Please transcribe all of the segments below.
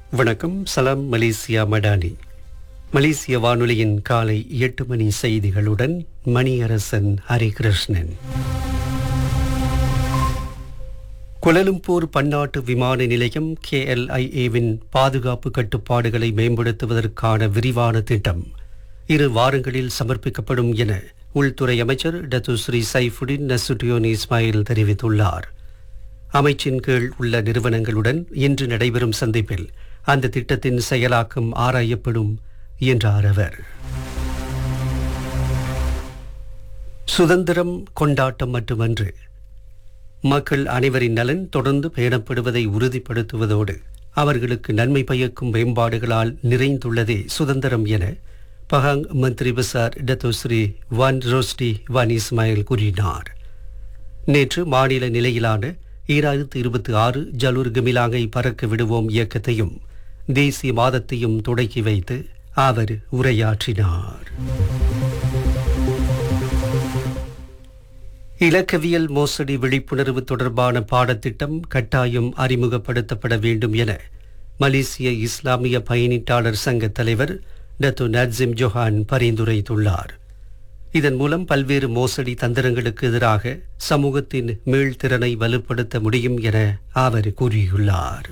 வணக்கம் சலாம் மலேசியா மடானி மலேசிய வானொலியின் காலை எட்டு மணி செய்திகளுடன் மணியரசன் ஹரிகிருஷ்ணன் குலலும்பூர் பன்னாட்டு விமான நிலையம் கேஎல்ஐஏவின் பாதுகாப்பு கட்டுப்பாடுகளை மேம்படுத்துவதற்கான விரிவான திட்டம் இரு வாரங்களில் சமர்ப்பிக்கப்படும் என உள்துறை அமைச்சர் டத்துஸ்ரீ சைஃபுடின் நசுட்டியோன் இஸ்மாயில் தெரிவித்துள்ளார் அமைச்சின் கீழ் உள்ள நிறுவனங்களுடன் இன்று நடைபெறும் சந்திப்பில் அந்த திட்டத்தின் செயலாக்கம் ஆராயப்படும் என்றார் அவர் சுதந்திரம் கொண்டாட்டம் மட்டுமன்று மக்கள் அனைவரின் நலன் தொடர்ந்து பேணப்படுவதை உறுதிப்படுத்துவதோடு அவர்களுக்கு நன்மை பயக்கும் மேம்பாடுகளால் நிறைந்துள்ளதே சுதந்திரம் என Pahang Menteri Besar Datuk Seri Wan Rosdi Wan Ismail கூறினார் நேற்று மாநில நிலையிலான ஈராயிரத்து இருபத்தி ஆறு ஜலூர் கமிலாங்கை பறக்க விடுவோம் இயக்கத்தையும் தேசிய மாதத்தையும் தொடக்கி வைத்து அவர் உரையாற்றினார் இலக்கவியல் மோசடி விழிப்புணர்வு தொடர்பான பாடத்திட்டம் கட்டாயம் அறிமுகப்படுத்தப்பட வேண்டும் என மலேசிய இஸ்லாமிய பயணீட்டாளர் சங்க தலைவர் டத்து நட்சிம் ஜொஹான் பரிந்துரைத்துள்ளார் இதன் மூலம் பல்வேறு மோசடி தந்திரங்களுக்கு எதிராக சமூகத்தின் மீள்திறனை வலுப்படுத்த முடியும் என அவர் கூறியுள்ளார்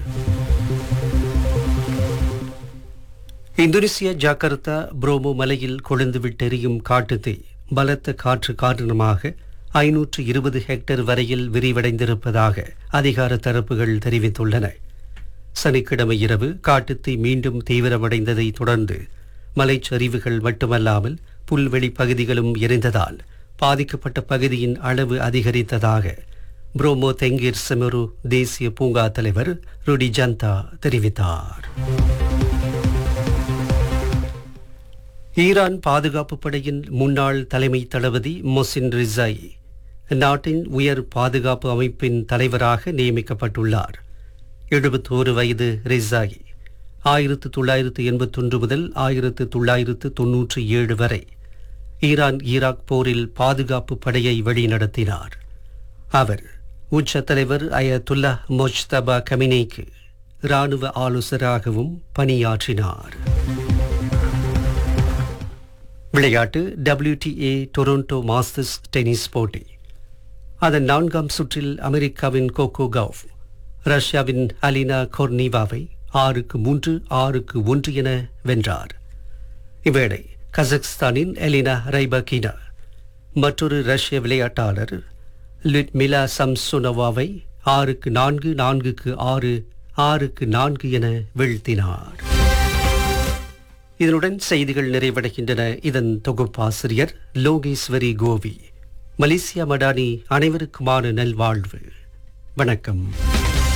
இந்தோனேசிய ஜாகர்த்தா புரோமோ மலையில் கொழுந்து விட்டெறியும் காட்டுத்தீ பலத்த காற்று காரணமாக ஐநூற்று இருபது ஹெக்டேர் வரையில் விரிவடைந்திருப்பதாக அதிகார தரப்புகள் தெரிவித்துள்ளன சனிக்கிழமை இரவு காட்டுத்தீ மீண்டும் தீவிரமடைந்ததை தொடர்ந்து மலைச்சரிவுகள் மட்டுமல்லாமல் புல்வெளி பகுதிகளும் எரிந்ததால் பாதிக்கப்பட்ட பகுதியின் அளவு அதிகரித்ததாக புரோமோ தெங்கீர் செமரு தேசிய பூங்கா தலைவர் ருடி ஜந்தா தெரிவித்தார் ஈரான் பாதுகாப்பு படையின் முன்னாள் தலைமை தளபதி மொசின் ரிசாய் நாட்டின் உயர் பாதுகாப்பு அமைப்பின் தலைவராக நியமிக்கப்பட்டுள்ளார் எழுபத்தோரு வயது ரிசாய் ஆயிரத்து தொள்ளாயிரத்து எண்பத்தொன்று முதல் ஆயிரத்து தொள்ளாயிரத்து தொன்னூற்றி ஏழு வரை ஈரான் ஈராக் போரில் பாதுகாப்பு படையை வழிநடத்தினார் அவர் உச்ச தலைவர் அயதுல்லா மொஜ்தபா கமினேக்கு இராணுவ ஆலோசகராகவும் பணியாற்றினார் விளையாட்டு WTA டொரண்டோ மாஸ்டர்ஸ் டென்னிஸ் போட்டி அதன் நான்காம் சுற்றில் அமெரிக்காவின் கோகோ கவுஃப் ரஷ்யாவின் அலினா கொர்னிவாவை ஆறுக்கு மூன்று ஆறுக்கு ஒன்று என வென்றார் இவ்வேளை கசக்ஸ்தானின் எலினா ரைபகினா மற்றொரு ரஷ்ய விளையாட்டாளர் லிட்மிலா சம்சுனோவாவை ஆறுக்கு நான்கு நான்குக்கு ஆறு ஆறுக்கு நான்கு என வீழ்த்தினார் இதனுடன் செய்திகள் நிறைவடைகின்றன இதன் தொகுப்பாசிரியர் லோகேஸ்வரி கோவி மலேசியா மடானி அனைவருக்குமான நல்வாழ்வு வணக்கம்